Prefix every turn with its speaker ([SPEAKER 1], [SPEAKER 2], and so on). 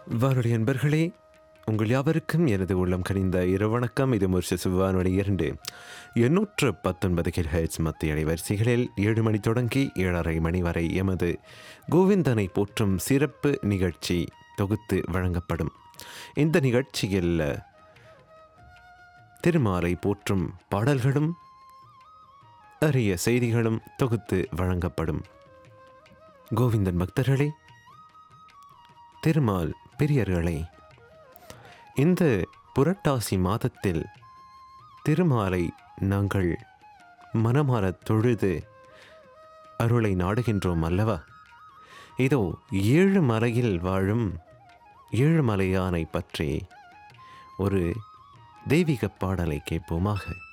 [SPEAKER 1] வானொலி அன்பர்களே உங்கள் யாவருக்கும் எனது உள்ளம் கனிந்த இரவணக்கம் இது முர்ஷ வானொலி இரண்டு எண்ணூற்று பத்தொன்பது கிலோஹெட்ஸ் மத்திய அலைவரிசைகளில் ஏழு மணி தொடங்கி ஏழரை மணி வரை எமது கோவிந்தனை போற்றும் சிறப்பு நிகழ்ச்சி தொகுத்து வழங்கப்படும் இந்த நிகழ்ச்சியில் திருமாலை போற்றும் பாடல்களும் அரிய செய்திகளும் தொகுத்து வழங்கப்படும் கோவிந்தன் பக்தர்களே திருமால் பெரியர்களே இந்த புரட்டாசி மாதத்தில் திருமாலை நாங்கள் மனமாரத் தொழுது அருளை நாடுகின்றோம் அல்லவா இதோ ஏழு மலையில் வாழும் ஏழு மலையானை பற்றி ஒரு தெய்வீக பாடலை கேட்போமாக